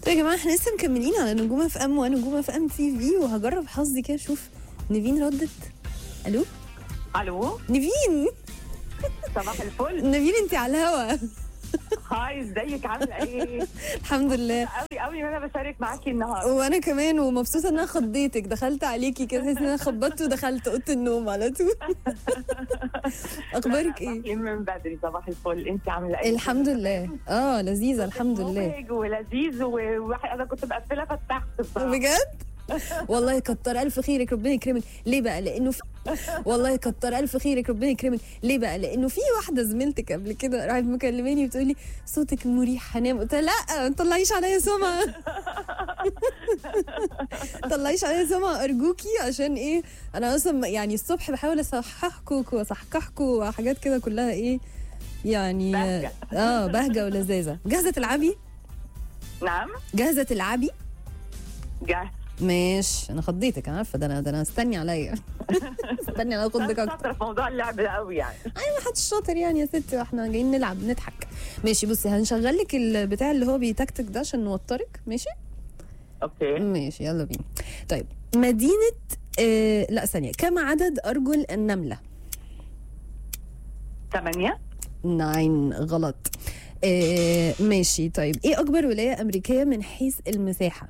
طيب يا جماعه احنا لسه مكملين على نجوم اف ام ونجوم اف ام تي في وهجرب حظي كده اشوف نيفين ردت الو الو نيفين صباح الفل نيفين انت على الهوا هاي ازيك عامله ايه الحمد لله قوي قوي ان انا بشارك معاكي النهارده وانا كمان ومبسوطه ان انا خضيتك دخلت عليكي كده تحسي ان انا خبطت ودخلت اوضه النوم على طول اخبارك ايه صاحيين من بدري صباح الفل انت عامله ايه الحمد لله اه لذيذه الحمد لله مبهج ولذيذ وواحد انا كنت مقفله فتحت بصراحه بجد والله كتر الف خيرك ربنا يكرمك ليه بقى لانه في والله كتر الف خيرك ربنا يكرمك ليه بقى لانه في واحده زميلتك قبل كده راحت مكلماني بتقول لي صوتك مريح هنام قلت لها لا ما تطلعيش عليا سمعه طلعيش عليا سمعه ارجوكي عشان ايه انا اصلا يعني الصبح بحاول اصححكوا واصحكحكوا وحاجات كده كلها ايه يعني بهجة. اه بهجه ولذاذه جاهزه تلعبي نعم جاهزه تلعبي جاهز ماشي انا خضيتك انا عارفه ده انا ده انا استني عليا استني على خدك انا اكتر شاطره في موضوع اللعب ده قوي يعني ايوه ما حدش شاطر يعني يا ستي واحنا جايين نلعب نضحك ماشي بصي هنشغل لك البتاع اللي هو بيتكتك ده عشان نوترك ماشي اوكي ماشي يلا بينا طيب مدينه آه لا ثانيه كم عدد ارجل النمله ثمانية ناين غلط آه ماشي طيب ايه اكبر ولايه امريكيه من حيث المساحه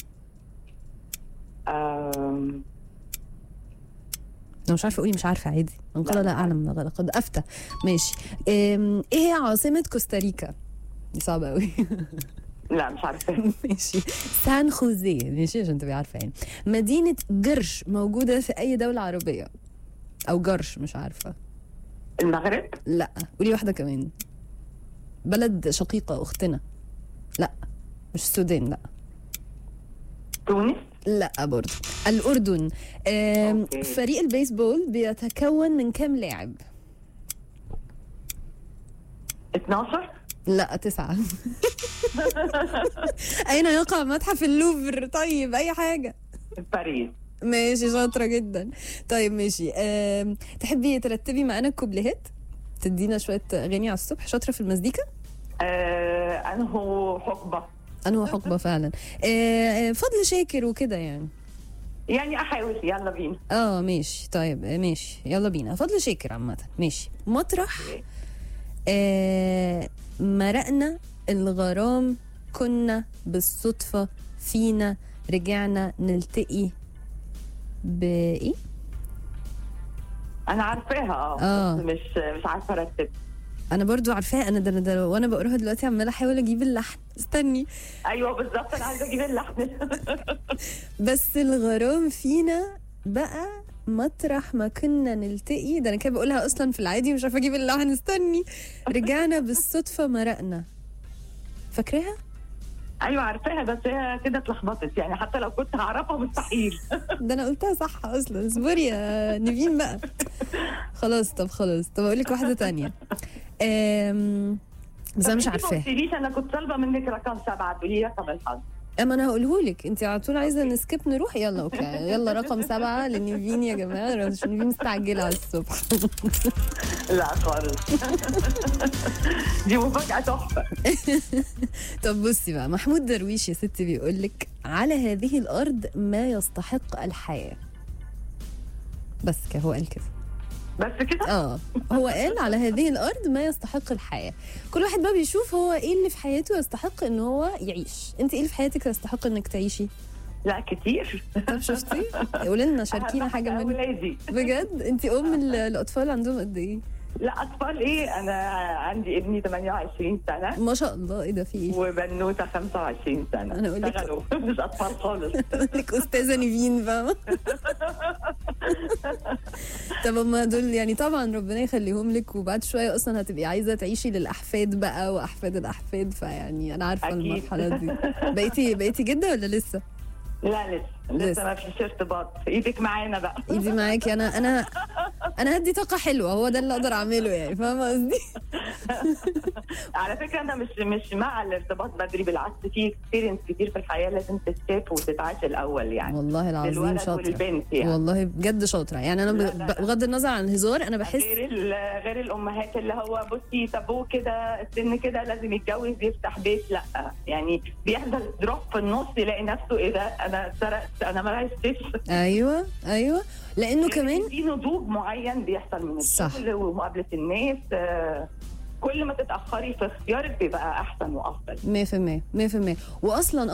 آم، انا مش عارفه اقولي مش عارفه عادي من قال لا، لا مش اعلم لقد افتى ماشي أم، ايه هي عاصمه كوستاريكا دي صعبه قوي لا مش عارفه ماشي سان خوزيه ماشي عشان تبقي عارفه يعني مدينه جرش موجوده في اي دوله عربيه او جرش مش عارفه المغرب لا قولي واحده كمان بلد شقيقه اختنا لا مش السودان لا تونس لا برضه الاردن أم، أوكي. فريق البيسبول بيتكون من كام لاعب 12 لا تسعة أين يقع متحف اللوفر طيب أي حاجة باريس ماشي شاطرة جدا طيب ماشي أم... تحبي ترتبي معانا الكوبليهات تدينا شوية أغاني على الصبح شاطرة في المزيكا آه انه حقبه أنا هو حقبة فعلا أه فضل شاكر وكده يعني يعني احاول يلا بينا اه ماشي طيب آه، ماشي يلا بينا فضل شاكر عامة ماشي مطرح آه مرقنا الغرام كنا بالصدفة فينا رجعنا نلتقي بإيه؟ انا عارفاها اه آه. بس مش مش عارفه ارتب أنا برضو عارفاها أنا ده, ده وأنا بقراها دلوقتي عمالة أحاول أجيب اللحن استني ايوه بالظبط انا عايزه اجيب اللحن بس الغرام فينا بقى مطرح ما كنا نلتقي ده أنا كده بقولها أصلا في العادي مش عارفة أجيب اللحن استني رجعنا بالصدفة مرقنا فاكراها؟ ايوه عارفاها بس هي كده اتلخبطت يعني حتى لو كنت هعرفها مستحيل ده انا قلتها صح اصلا اصبري يا نيفين بقى خلاص طب خلاص طب اقول لك واحده تانية أم... بس انا مش طب انتي ما عارفاها قلتليش انا كنت طالبه منك رقم سبعه تقولي لي رقم الحظ اما انا هقوله لك انت على طول عايزه نسكيب نروح يلا اوكي يلا رقم سبعه لنيفين يا جماعه عشان نيفين مستعجله على الصبح لا خالص دي مفاجاه تحفه طب بصي بقى محمود درويش يا ستي بيقول لك على هذه الارض ما يستحق الحياه بس كده هو قال كده بس كده اه هو قال على هذه الارض ما يستحق الحياه كل واحد بقى بيشوف هو ايه اللي في حياته يستحق ان هو يعيش انت ايه اللي في حياتك يستحق انك تعيشي لا كتير طب شفتي قولي لنا شاركينا أهم حاجه منهم اولادي بجد انت ام ال- الاطفال عندهم قد ايه لا اطفال ايه انا عندي ابني 28 سنه ما شاء الله ايه ده في ايه وبنوته 25 سنه أنا أقول لك- اشتغلوا مش اطفال خالص لك استاذه نيفين فاهمه طب هما دول يعني طبعا ربنا يخليهم لك وبعد شويه اصلا هتبقي عايزه تعيشي للاحفاد بقى واحفاد الاحفاد فيعني انا عارفه أكيد. المرحله دي بقيتي بقيتي جده ولا لسه لا لسه لسه. لسه ما فيش ارتباط ايدك معانا بقى ايدي معاكي انا انا انا هدي طاقه حلوه هو ده اللي اقدر اعمله يعني فاهمه قصدي على فكره انا مش مش مع الارتباط بدري بالعكس في اكسبيرينس كتير في الحياه لازم تتشاف وتتعاش الاول يعني والله العظيم للولد شاطره وللبنت يعني والله بجد شاطره يعني انا لا، ب- لا، لا. بغض النظر عن الهزار انا بحس غير ال- غير الامهات اللي هو بصي طب هو كده السن كده لازم يتجوز يفتح بيت لا يعني بيحصل دروب في النص يلاقي نفسه ايه ده انا سرقت انا ما عشتش ايوه ايوه لانه كمان في نضوج معين بيحصل من صح. الشغل ومقابله الناس آه، كل ما تتاخري في اختيارك بيبقى احسن وافضل 100% 100% واصلا